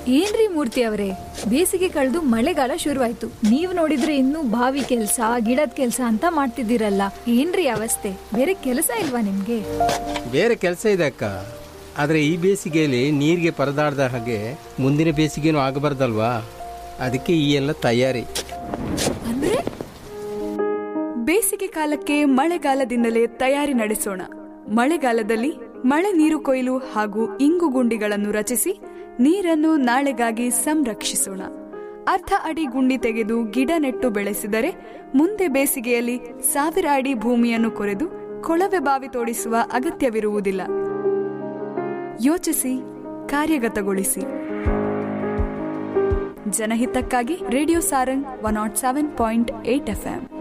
ಏನ್ರಿ ಮೂರ್ತಿ ಅವರೇ ಬೇಸಿಗೆ ಕಳೆದು ಮಳೆಗಾಲ ಶುರುವಾಯ್ತು ನೀವ್ ನೋಡಿದ್ರೆ ಇನ್ನೂ ಬಾವಿ ಕೆಲ್ಸ ಗಿಡದ ಕೆಲ್ಸ ಅಂತ ಮಾಡ್ತಿದ್ದೀರಲ್ಲ ಏನ್ರಿ ಅವಸ್ಥೆ ಬೇರೆ ಕೆಲಸ ಇಲ್ವಾ ನಿಮ್ಗೆ ಬೇರೆ ಕೆಲಸ ಇದೆ ಅಕ್ಕ ಆದರೆ ಈ ಬೇಸಿಗೆಯಲ್ಲಿ ನೀರಿಗೆ ಪರದಾಡ್ದ ಹಾಗೆ ಮುಂದಿನ ಬೇಸಿಗೆನೂ ಆಗಬಾರ್ದಲ್ವಾ ಅದಕ್ಕೆ ಈ ಎಲ್ಲ ತಯಾರಿ ಅಂದ್ರೆ ಬೇಸಿಗೆ ಕಾಲಕ್ಕೆ ಮಳೆಗಾಲದಿಂದಲೇ ತಯಾರಿ ನಡೆಸೋಣ ಮಳೆಗಾಲದಲ್ಲಿ ಮಳೆ ನೀರು ಕೊಯ್ಲು ಹಾಗೂ ಇಂಗು ಗುಂಡಿಗಳನ್ನು ರಚಿಸಿ ನೀರನ್ನು ನಾಳೆಗಾಗಿ ಸಂರಕ್ಷಿಸೋಣ ಅರ್ಧ ಅಡಿ ಗುಂಡಿ ತೆಗೆದು ಗಿಡ ನೆಟ್ಟು ಬೆಳೆಸಿದರೆ ಮುಂದೆ ಬೇಸಿಗೆಯಲ್ಲಿ ಸಾವಿರ ಅಡಿ ಭೂಮಿಯನ್ನು ಕೊರೆದು ಕೊಳವೆ ಬಾವಿ ತೋಡಿಸುವ ಅಗತ್ಯವಿರುವುದಿಲ್ಲ ಯೋಚಿಸಿ ಕಾರ್ಯಗತಗೊಳಿಸಿ ಜನಹಿತಕ್ಕಾಗಿ radio Sarang one not seven point eight FM